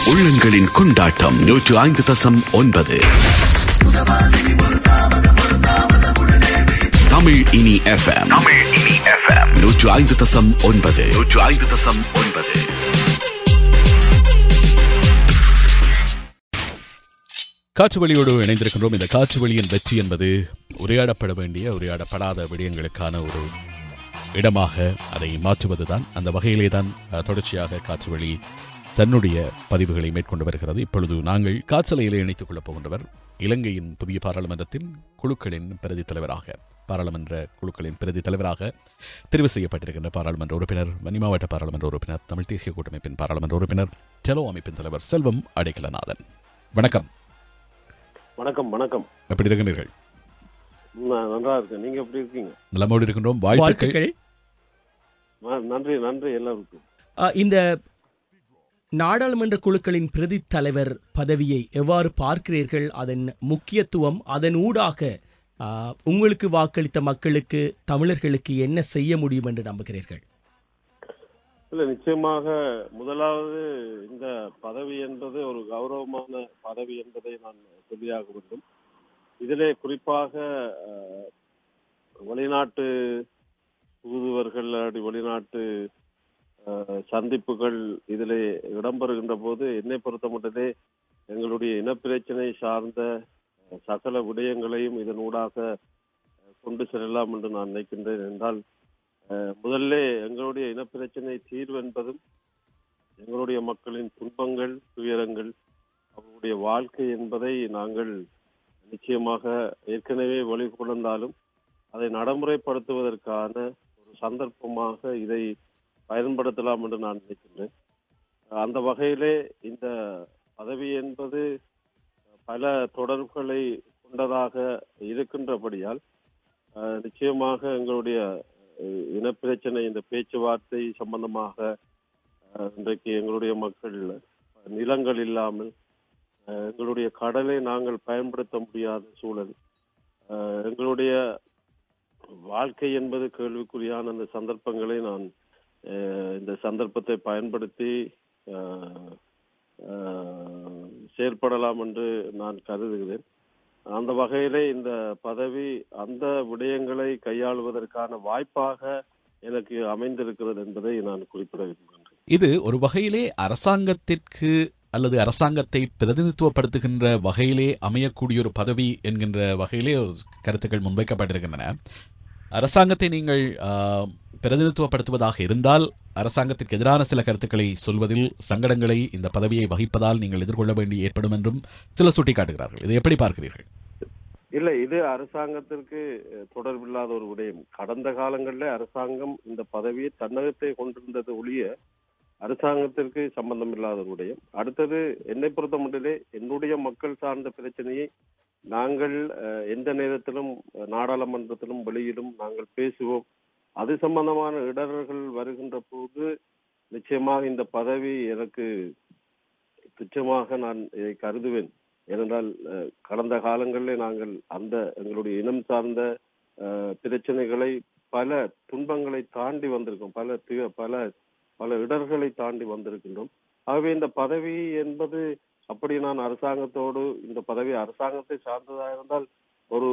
உள்ளங்களின் கொண்டாட்டம் நூற்று ஐந்து தசம் ஒன்பது தமிழ் இனி எஃப்எம் தமிழ் இனி எஃப்எம் நூற்று ஐந்து தசம் ஒன்பது நூற்று ஐந்து தசம் ஒன்பது காற்று வழியோடு இணைந்திருக்கின்றோம் இந்த காற்று வழியின் வெற்றி என்பது உரையாடப்பட வேண்டிய உரையாடப்படாத விடயங்களுக்கான ஒரு இடமாக அதை மாற்றுவதுதான் அந்த வகையிலே தான் அஹ், தொடர்ச்சியாக காற்று வழி தன்னுடைய பதிவுகளை மேற்கொண்டு வருகிறது இப்பொழுது நாங்கள் காற்றலையிலே இணைத்துக் கொள்ளப் போகின்றவர் இலங்கையின் புதிய பாராளுமன்றத்தின் குழுக்களின் பிரதி தலைவராக பாராளுமன்ற குழுக்களின் பிரதி தலைவராக தெரிவு செய்யப்பட்டிருக்கின்ற பாராளுமன்ற உறுப்பினர் வன்னி மாவட்ட பாராளுமன்ற உறுப்பினர் தமிழ் தேசிய கூட்டமைப்பின் பாராளுமன்ற உறுப்பினர் டெலோ அமைப்பின் தலைவர் செல்வம் அடைக்கலநாதன் வணக்கம் வணக்கம் வணக்கம் எப்படி இருக்கின்றீர்கள் நான் நன்றா இருக்கேன் நீங்க எப்படி இருக்கீங்க நலமோடு இருக்கின்றோம் வாழ்த்துக்கள் வாழ்த்துக்கள் ந- நன்றி நன்றி எல்லாருக்கும் அ, இந்த நாடாளுமன்ற குழுக்களின் பிரதி தலைவர் பதவியை எவ்வாறு பார்க்கிறீர்கள் அதன் முக்கியத்துவம் அதன் ஊடாக அ, உங்களுக்கு வாக்களித்த மக்களுக்கு தமிழர்களுக்கு என்ன செய்ய முடியும் என்று நம்புகிறீர்கள் இல்ல நிச்சயமாக முதலாவது இந்த பதவி என்பது ஒரு கௌரவமான பதவி என்பதை நான் சொல்லியாக வேண்டும் இதிலே குறிப்பாக அஹ், வெளிநாட்டு தூதுவர்கள் அல்லது வெளிநாட்டு அஹ், சந்திப்புகள் இதிலே இடம்பெறுகின்ற போது என்னை பொறுத்த மட்டுமே எங்களுடைய இனப்பிரச்சனை சார்ந்த அஹ், சகல விடயங்களையும் இதனூடாக அஹ், கொண்டு செல்லலாம் என்று நான் நினைக்கின்றேன் என்றால் அஹ், முதல்ல எங்களுடைய இனப்பிரச்சனை தீர்வு என்பதும் எங்களுடைய மக்களின் துன்பங்கள் துயரங்கள் அவர்களுடைய வாழ்க்கை என்பதை நாங்கள் நிச்சயமாக ஏற்கனவே வெளிக்கொண்டாலும் அதை நடைமுறைப்படுத்துவதற்கான ஒரு சந்தர்ப்பமாக இதை பயன்படுத்தலாம் என்று நான் நினைக்கின்றேன் அந்த வகையிலே இந்த பதவி என்பது பல தொடர்புகளை கொண்டதாக இருக்கின்றபடியால் அஹ், நிச்சயமாக எங்களுடைய அஹ், இனப்பிரச்சனை இந்த பேச்சுவார்த்தை சம்பந்தமாக அஹ், இன்றைக்கு எங்களுடைய மக்கள் நிலங்கள் இல்லாமல் அஹ், எங்களுடைய கடலை நாங்கள் பயன்படுத்த முடியாத சூழல் அஹ், எங்களுடைய வாழ்க்கை என்பது கேள்விக்குறியான அந்த சந்தர்ப்பங்களை நான் அஹ், இந்த சந்தர்ப்பத்தை பயன்படுத்தி அஹ், அஹ், செயற்படலாம் என்று நான் கருதுகிறேன் அந்த வகையிலே இந்த பதவி அந்த விடயங்களை கையாளுவதற்கான வாய்ப்பாக எனக்கு அமைந்திருக்கிறது என்பதை நான் குறிப்பிட விரும்புகின்றேன் இது ஒரு வகையிலே அரசாங்கத்திற்கு அல்லது அரசாங்கத்தை பிரதிநிதித்துவப்படுத்துகின்ற வகையிலே அமையக்கூடிய ஒரு பதவி என்கின்ற வகையிலே ஒரு கருத்துக்கள் முன்வைக்கப்பட்டிருக்கின்றன அரசாங்கத்தை நீங்கள் ஆ, பிரதிநிதித்துவப்படுத்துவதாக இருந்தால் அரசாங்கத்திற்கு எதிரான சில கருத்துக்களை சொல்வதில் சங்கடங்களை இந்த பதவியை வகிப்பதால் நீங்கள் எதிர்கொள்ள வேண்டி ஏற்படும் என்றும் சிலர் சுட்டிக்காட்டுகிறார்கள் இதை எப்படி பார்க்கிறீர்கள் இல்ல இது அரசாங்கத்திற்கு அஹ், தொடர்பில்லாத ஒரு விடயம் கடந்த காலங்களில் அரசாங்கம் இந்த பதவியை தன்னகத்தை கொண்டிருந்தது ஒழிய அரசாங்கத்திற்கு சம்பந்தம் இல்லாத ஒரு விடயம் அடுத்தது என்னை பொறுத்த மட்டிலே என்னுடைய மக்கள் சார்ந்த பிரச்சனையை நாங்கள் அஹ், எந்த நேரத்திலும் அஹ், நாடாளுமன்றத்திலும் வெளியிலும் நாங்கள் பேசுவோம் அது சம்பந்தமான இடர்கள் வருகின்ற போது நிச்சயமாக இந்த பதவி எனக்கு துச்சமாக நான் இதை கருதுவேன் ஏனென்றால் அஹ், கடந்த காலங்களில் நாங்கள் அந்த எங்களுடைய இனம் சார்ந்த அஹ், பிரச்சனைகளை பல துன்பங்களை தாண்டி வந்திருக்கோம் பல தி- பல பல இடர்களை தாண்டி வந்திருக்கின்றோம் ஆகவே இந்த பதவி என்பது அப்படி நான் அரசாங்கத்தோடு இந்த பதவி அரசாங்கத்தை சார்ந்ததாக இருந்தால் ஒரு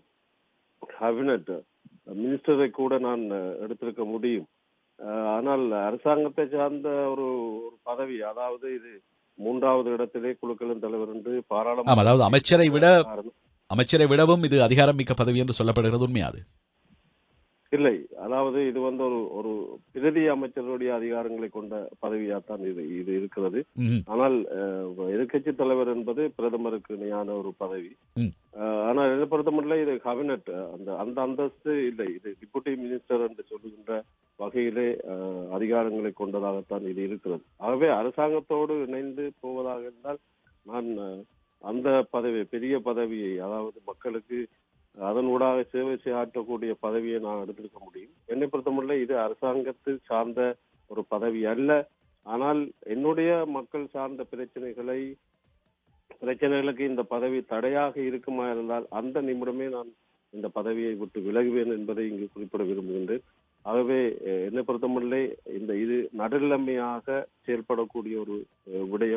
கேபினட் மினிஸ்டரை கூட நான் அஹ், எடுத்திருக்க முடியும் அஹ், ஆனால் அரசாங்கத்தை சார்ந்த ஒரு ஒரு பதவி அதாவது இது மூன்றாவது இடத்திலே குழுக்களின் தலைவர் என்று ஆம், அதாவது அமைச்சரை விட காரணம். அமைச்சரை விடவும் இது அதிகாரம் மிக்க பதவி என்று சொல்லப்படுகிறது உண்மையா அது இல்லை அதாவது இது வந்து ஒரு ஒரு பிரதி அமைச்சருடைய அதிகாரங்களை கொண்ட பதவியாத்தான் இது இது இருக்கிறது ம்ஹும். ஆனால் எதிர்கட்சி தலைவர் என்பது பிரதமருக்கு இணையான ஒரு பதவி ம். அஹ், ஆனால் என்னை பொறுத்தமட்டில் இது கேபினட் அந்த அந்த அந்தஸ்து இல்லை இது டிப்யூட்டி மினிஸ்டர் என்று சொல்லுகின்ற வகையிலே அஹ், அதிகாரங்களை கொண்டதாகத்தான் இது இருக்கிறது ஆகவே அரசாங்கத்தோடு இணைந்து போவதாக இருந்தால் நான் அஹ், அந்த பதவி பெரிய பதவியை அதாவது மக்களுக்கு அதன் ஊடாக சேவை செய்யாற்றக்கூடிய பதவியை நான் எடுத்திருக்க முடியும் என்னை பொறுத்தமட்டில் இது அரசாங்கத்தில் சார்ந்த ஒரு பதவி அல்ல ஆனால் என்னுடைய மக்கள் சார்ந்த பிரச்சனைகளை பிரச்சனைகளுக்கு இந்த பதவி தடையாக இருக்குமா இருந்தால் அந்த நிமிடமே நான் இந்த பதவியை விட்டு விலகுவேன் என்பதை இங்கு குறிப்பிட விரும்புகின்றேன் ஆகவே அஹ், என்னை பொறுத்தமட்டிலே இந்த இது நடுநிலைமையாக செயல்படக்கூடிய ஒரு அஹ், விடயம்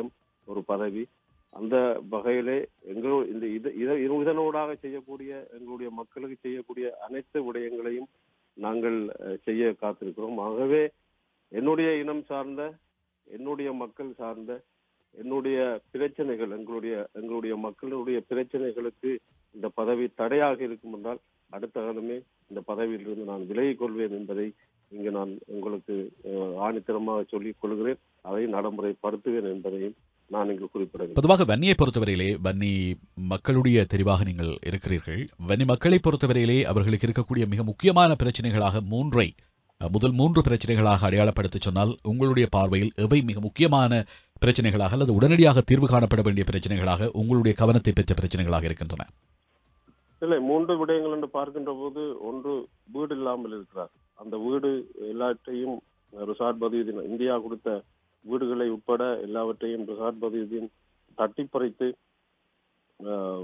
ஒரு பதவி அந்த வகையிலே எங்களோ இந்த இது இத- இது- இதனூடாக செய்யக்கூடிய எங்களுடைய மக்களுக்கு செய்யக்கூடிய அனைத்து விடயங்களையும் நாங்கள் அஹ், செய்ய காத்திருக்கிறோம் ஆகவே என்னுடைய இனம் சார்ந்த என்னுடைய மக்கள் சார்ந்த என்னுடைய பிரச்சனைகள் எங்களுடைய எங்களுடைய மக்களுடைய பிரச்சனைகளுக்கு இந்த பதவி தடையாக இருக்கும் என்றால் அடுத்த காலமே இந்த பதவியிலிருந்து நான் விலகிக் கொள்வேன் என்பதை இங்கு நான் உங்களுக்கு அஹ், ஆணித்தரமாக சொல்லிக் கொள்கிறேன் அதை நடைமுறைப்படுத்துவேன் என்பதையும் நான் இங்கு குறிப்பிடுகிறேன் பொதுவாக வன்னியை பொறுத்தவரையிலே வன்னி மக்களுடைய தெரிவாக நீங்கள் இருக்கிறீர்கள் வன்னி மக்களை பொறுத்தவரையிலே அவர்களுக்கு இருக்கக்கூடிய மிக முக்கியமான பிரச்சனைகளாக மூன்றை அஹ், முதல் மூன்று பிரச்சனைகளாக அடையாளப்படுத்தி சொன்னால் உங்களுடைய பார்வையில் எவை மிக முக்கியமான பிரச்சனைகளாக அல்லது உடனடியாக தீர்வு காணப்பட வேண்டிய பிரச்சனைகளாக உங்களுடைய கவனத்தை பெற்ற பிரச்சனைகளாக இருக்கின்றன இல்லை மூன்று விடயங்கள் என்று பார்க்கின்ற போது ஒன்று வீடு இல்லாமல் இருக்கிறார் அந்த வீடு எல்லாற்றையும் ரிசார்ட் பதியுதீன் இந்தியா கொடுத்த வீடுகளை உட்பட எல்லாவற்றையும் ரிசார்ட் பதியுதீன் தட்டி பறித்து ஆஹ்,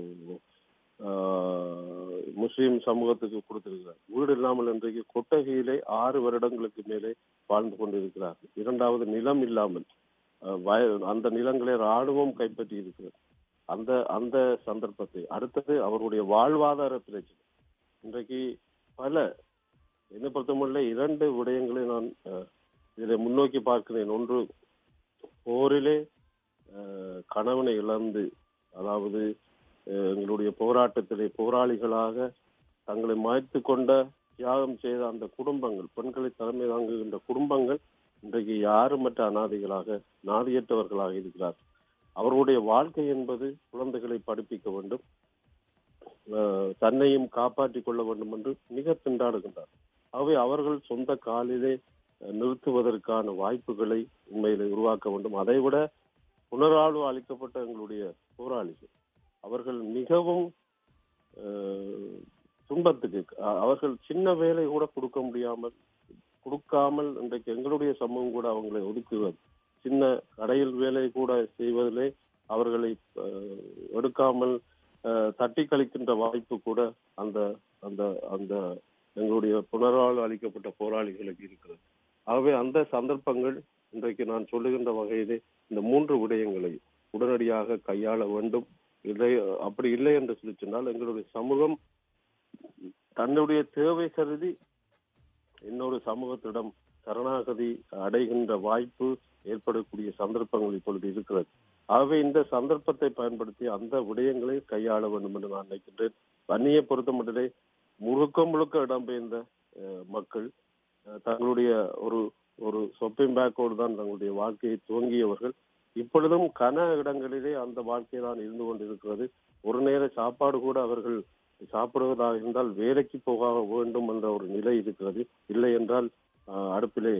ஆஹ், முஸ்லிம் சமூகத்துக்கு கொடுத்திருக்கிறார் வீடு இல்லாமல் இன்றைக்கு கொட்டகையிலே ஆறு வருடங்களுக்கு மேலே வாழ்ந்து கொண்டிருக்கிறார் இரண்டாவது நிலம் இல்லாமல் ஆஹ், வய- அந்த நிலங்களை ராணுவம் கைப்பற்றி இருக்கிறது அந்த அந்த சந்தர்ப்பத்தை அடுத்தது அவருடைய வாழ்வாதார பிரச்சனை இன்றைக்கு பல என்னை பொறுத்தமல்ல இரண்டு விடயங்களை நான் அஹ், இதில் முன்னோக்கி பார்க்கிறேன் ஒன்று போரிலே அஹ், கணவனை இழந்து அதாவது அஹ், எங்களுடைய போராட்டத்திலே போராளிகளாக தங்களை மாய்த்து கொண்ட தியாகம் செய்த அந்த குடும்பங்கள் பெண்களை தலைமை தாங்குகின்ற குடும்பங்கள் இன்றைக்கு யாருமற்ற அனாதைகளாக நாதியற்றவர்களாக இருக்கிறார் அவர்களுடைய வாழ்க்கை என்பது குழந்தைகளை படிப்பிக்க வேண்டும் அஹ், தன்னையும் காப்பாற்றிக் கொள்ள வேண்டும் என்று மிக திண்டாடுகின்றார் ஆகவே அவர்கள் சொந்த காலிலே அஹ், நிறுத்துவதற்கான வாய்ப்புகளை உண்மையிலே உருவாக்க வேண்டும் அதைவிட புனராழ்வு அளிக்கப்பட்ட எங்களுடைய போராளிகள் அவர்கள் மிகவும் அஹ், துன்பத்துக்கு அ- அவர்கள் சின்ன வேலை கூட கொடுக்க முடியாமல் கொடுக்காமல் இன்றைக்கு எங்களுடைய சமூகம் கூட அவங்களை ஒதுக்குவது சின்ன கடையில் வேலை கூட செய்வதிலே அவர்களை அஹ், எடுக்காமல் அஹ், தட்டி கழிக்கின்ற வாய்ப்பு கூட அந்த அந்த அந்த எங்களுடைய புனர்வாழ்வு அளிக்கப்பட்ட போராளிகளுக்கு இருக்கிறது ஆகவே அந்த சந்தர்ப்பங்கள் இன்றைக்கு நான் சொல்லுகின்ற வகையிலே இந்த மூன்று விடயங்களை உடனடியாக கையாள வேண்டும் இல்லை அப்படி இல்லை என்று சொல்லி சொன்னால் எங்களுடைய சமூகம் தன்னுடைய தேவை கருதி இன்னொரு சமூகத்திடம் சரணாகதி அடைகின்ற வாய்ப்பு ஏற்படக்கூடிய சந்தர்ப்பங்கள் இப்பொழுது இருக்கிறது ஆகவே இந்த சந்தர்ப்பத்தை பயன்படுத்தி அந்த விடயங்களை கையாள வேண்டும் என்று நான் நினைக்கின்றேன் வன்னியை பொறுத்த மட்டுமே முழுக்க முழுக்க இடம்பெயர்ந்த அஹ், மக்கள் அஹ், தங்களுடைய ஒரு ஒரு சொப்பிங் பேக்கோடு தான் தங்களுடைய வாழ்க்கையை துவங்கியவர்கள் இப்பொழுதும் கன இடங்களிலே அந்த வாழ்க்கை தான் இருந்து கொண்டிருக்கிறது ஒரு நேர சாப்பாடு கூட அவர்கள் சாப்பிடுவதாக இருந்தால் வேலைக்கு போக வேண்டும் என்ற ஒரு நிலை இருக்கிறது இல்லை என்றால் ஆஹ், அடுப்பிலே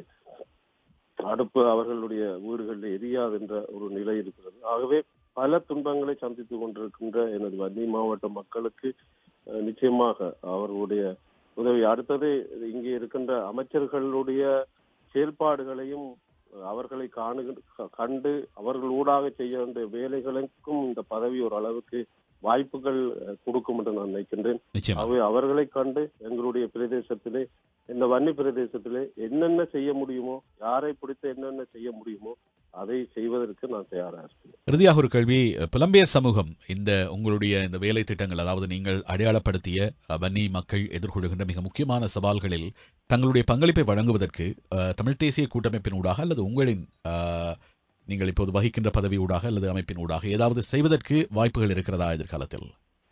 அடுப்பு அவர்களுடைய வீடுகளில் எரியாது என்ற ஒரு நிலை இருக்கிறது ஆகவே பல துன்பங்களை சந்தித்துக் கொண்டிருக்கின்ற எனது வன்னி மாவட்ட மக்களுக்கு அஹ், நிச்சயமாக அவர்களுடைய உதவி அடுத்தது இங்கே இருக்கின்ற அமைச்சர்களுடைய செயல்பாடுகளையும் அஹ், அவர்களை காணுகின்ற கண்டு அவர்கள் ஊடாக செய்ய வேண்டிய வேலைகளுக்கும் இந்த பதவி ஒரு அளவுக்கு வாய்ப்புகள் அஹ், கொடுக்கும் என்று நான் நினைக்கின்றேன் நிச்சயமாக ஆகவே அவர்களை கண்டு எங்களுடைய பிரதேசத்திலே இந்த வன்னி பிரதேசத்திலே என்னென்ன செய்ய முடியுமோ யாரை பிடித்து என்னென்ன செய்ய முடியுமோ அதை செய்வதற்கு நான் தயாராக இருக்கிறேன் இறுதியாக ஒரு கேள்வி புலம்பெயர் சமூகம் இந்த உங்களுடைய இந்த வேலை திட்டங்கள் அதாவது நீங்கள் அடையாளப்படுத்திய அஹ், வன்னி மக்கள் எதிர்கொள்கின்ற மிக முக்கியமான சவால்களில் தங்களுடைய பங்களிப்பை வழங்குவதற்கு அஹ், தமிழ் தேசிய கூட்டமைப்பின் ஊடாக அல்லது உங்களின் அஹ், நீங்கள் இப்போது வகிக்கின்ற பதவி ஊடாக அல்லது அமைப்பின் ஊடாக ஏதாவது செய்வதற்கு வாய்ப்புகள் இருக்கிறதா எதிர்காலத்தில்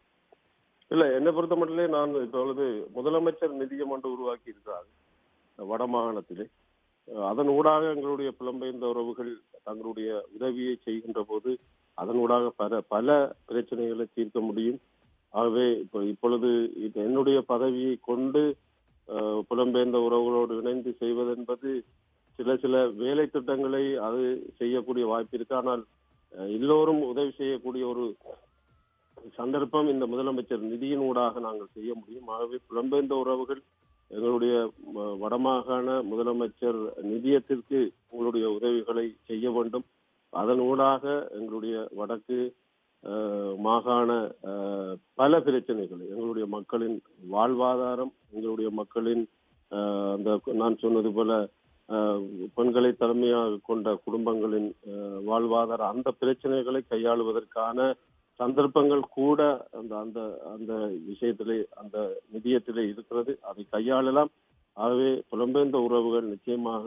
இல்ல என்னை பொறுத்த மட்டிலே நான் இப்பொழுது முதலமைச்சர் நிதியம் ஒன்று உருவாக்கி இருக்கிறார் வட மாகாணத்திலே அஹ் அதன் ஊடாக எங்களுடைய புலம்பெயர்ந்த உறவுகள் தங்களுடைய உதவியை செய்கின்ற போது அதன் ஊடாக பல பல பிரச்சனைகளை தீர்க்க முடியும் ஆகவே இப்போ இப்பொழுது இப்ப என்னுடைய பதவியை கொண்டு அஹ், புலம்பெயர்ந்த உறவுகளோடு இணைந்து செய்வதென்பது சில சில வேலை திட்டங்களை அது செய்யக்கூடிய வாய்ப்பு இருக்கு ஆனால் அஹ், எல்லோரும் உதவி செய்யக்கூடிய ஒரு சந்தர்ப்பம் இந்த முதலமைச்சர் நிதியின் ஊடாக நாங்கள் செய்ய முடியும் ஆகவே புலம்பெயர்ந்த உறவுகள் எங்களுடைய ம- வடமாகாண முதலமைச்சர் நிதியத்திற்கு உங்களுடைய உதவிகளை செய்ய வேண்டும் அதன் ஊடாக எங்களுடைய வடக்கு அஹ், மாகாண அஹ், பல பிரச்சனைகள் எங்களுடைய மக்களின் வாழ்வாதாரம் எங்களுடைய மக்களின் அஹ், அந்த நான் சொன்னது போல அஹ், பெண்களை தலைமையாக கொண்ட குடும்பங்களின் அஹ், வாழ்வாதார அந்த பிரச்சனைகளை கையாளுவதற்கான சந்தர்ப்பங்கள் கூட அந்த அந்த அந்த விஷயத்திலே அந்த நிதியத்திலே இருக்கிறது அதை கையாளலாம் ஆகவே புலம்பெயர்ந்த உறவுகள் நிச்சயமாக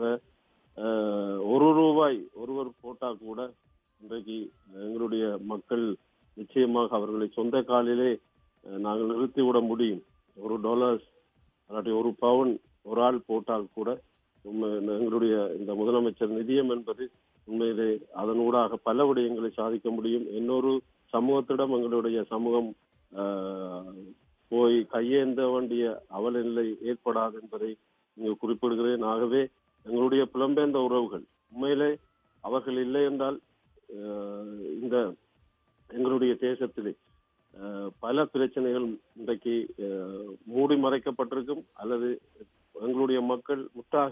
அஹ், ஒரு ரூபாய் ஒருவர் போட்டா கூட இன்றைக்கு எங்களுடைய மக்கள் நிச்சயமாக அவர்களை சொந்த காலிலே அஹ், நாங்கள் நிறுத்திவிட முடியும் ஒரு டாலர்ஸ் அல்லாட்டி ஒரு பவுன் ஒரு ஆள் போட்டால் கூட உண்மை எங்களுடைய இந்த முதலமைச்சர் நிதியம் என்பது உண்மையிலே அதனூடாக பல விடயங்களை சாதிக்க முடியும் இன்னொரு சமூகத்திடம் எங்களுடைய சமூகம் ஆஹ், போய் கையேந்த வேண்டிய அவலநிலை ஏற்படாது என்பதை இங்கு குறிப்பிடுகிறேன் ஆகவே எங்களுடைய புலம்பெயர்ந்த உறவுகள் உண்மையிலே அவர்கள் இல்லை என்றால் ஆஹ், இந்த எங்களுடைய தேசத்திலே ஆஹ், பல பிரச்சனைகள் இன்றைக்கு ஆஹ், மூடி மறைக்கப்பட்டிருக்கும் அல்லது எங்களுடைய மக்கள் முற்றாக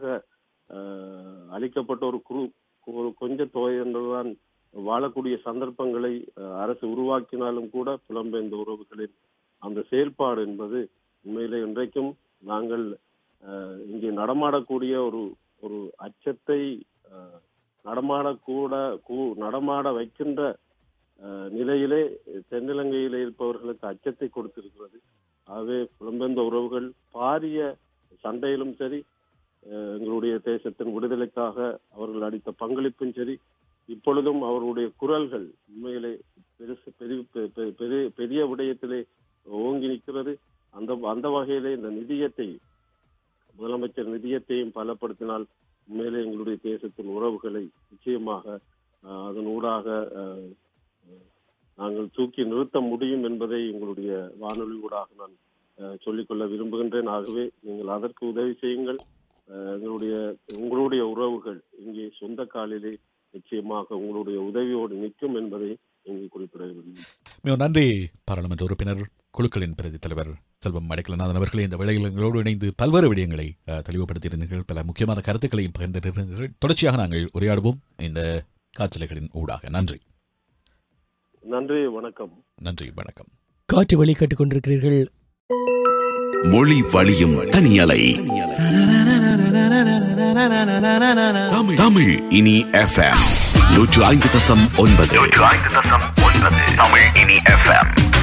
ஆஹ், அளிக்கப்பட்ட ஒரு குரு ஒரு கொஞ்ச தொகை என்றுதான் வாழக்கூடிய சந்தர்ப்பங்களை ஆஹ், அரசு உருவாக்கினாலும் கூட புலம்பெயர்ந்த உறவுகளின் அந்த செயல்பாடு என்பது உண்மையிலே இன்றைக்கும் நாங்கள் ஆஹ், இங்கே நடமாடக்கூடிய ஒரு ஒரு அச்சத்தை ஆஹ், நடமாடக்கூட கூ- நடமாட வைக்கின்ற ஆஹ், நிலையிலே தென்னிலங்கையிலே இருப்பவர்களுக்கு அச்சத்தை கொடுத்திருக்கிறது ஆகவே புலம்பெயர்ந்த உறவுகள் பாரிய சண்டையிலும் சரி அஹ், எங்களுடைய தேசத்தின் விடுதலைக்காக அவர்கள் அளித்த பங்களிப்பும் சரி இப்பொழுதும் அவர்களுடைய குரல்கள் உண்மையிலே பெருசு பெரிய பெ- பெ- பெரிய பெரிய விடயத்திலே ஓங்கி நிற்கிறது அந்த அந்த வகையிலே இந்த நிதியத்தை முதலமைச்சர் நிதியத்தையும் பலப்படுத்தினால் உண்மையிலே எங்களுடைய தேசத்தின் உறவுகளை நிச்சயமாக அஹ், அதன் ஊடாக அஹ், அஹ், நாங்கள் தூக்கி நிறுத்த முடியும் என்பதை எங்களுடைய வானொலி ஊடாக நான் அஹ், சொல்லிக்கொள்ள விரும்புகின்றேன் ஆகவே நீங்கள் அதற்கு உதவி செய்யுங்கள் அஹ், எங்களுடைய உங்களுடைய உறவுகள் இங்கே சொந்த காலிலே நிச்சயமாக உங்களுடைய உதவியோடு நிற்கும் என்பதை இங்கு குறிப்பிட விரும்புகிறேன் மிக நன்றி பாராளுமன்ற உறுப்பினர் குழுக்களின் பிரதி தலைவர் செல்வம் மடைக்கலநாதன் அவர்களே இந்த வேளையில் எங்களோடு இணைந்து பல்வேறு விடயங்களை அஹ், தெளிவுபடுத்தியிருந்தீர்கள் பல முக்கியமான கருத்துக்களையும் பகிர்ந்திருந்தீர்கள் தொடர்ச்சியாக நாங்கள் உரையாடுவோம் இந்த காட்சிகளின் ஊடாக நன்றி நன்றி வணக்கம் நன்றி வணக்கம் காற்று வழி கேட்டுக்கொண்டிருக்கிறீர்கள் மொழி வழியும் தனியலை தமிழ் தமிழ் இனி எஃப்எம் நூற்று ஐந்து தசம் ஒன்பது நூற்று ஐந்து தசம் ஒன்பது தமிழ் இனி எஃப்எம்